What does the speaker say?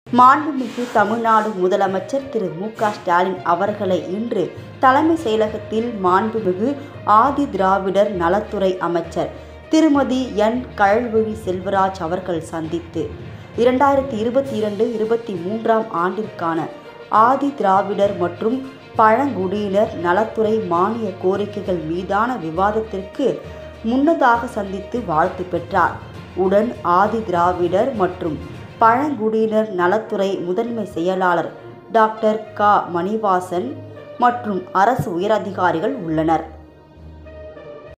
மாண்புமிகு தமிழ்நாடு முதலமைச்சர் திரு மு க ஸ்டாலின் அவர்களை இன்று தலைமை செயலகத்தில் மாண்புமிகு ஆதி திராவிடர் நலத்துறை அமைச்சர் திருமதி என் கயல்விழி செல்வராஜ் அவர்கள் சந்தித்து இரண்டாயிரத்தி இருபத்தி இரண்டு இருபத்தி மூன்றாம் ஆண்டிற்கான ஆதி திராவிடர் மற்றும் பழங்குடியினர் நலத்துறை மானிய கோரிக்கைகள் மீதான விவாதத்திற்கு முன்னதாக சந்தித்து வாழ்த்து பெற்றார் உடன் ஆதி திராவிடர் மற்றும் பழங்குடியினர் நலத்துறை முதன்மை செயலாளர் டாக்டர் க மணிவாசன் மற்றும் அரசு உயரதிகாரிகள் உள்ளனர்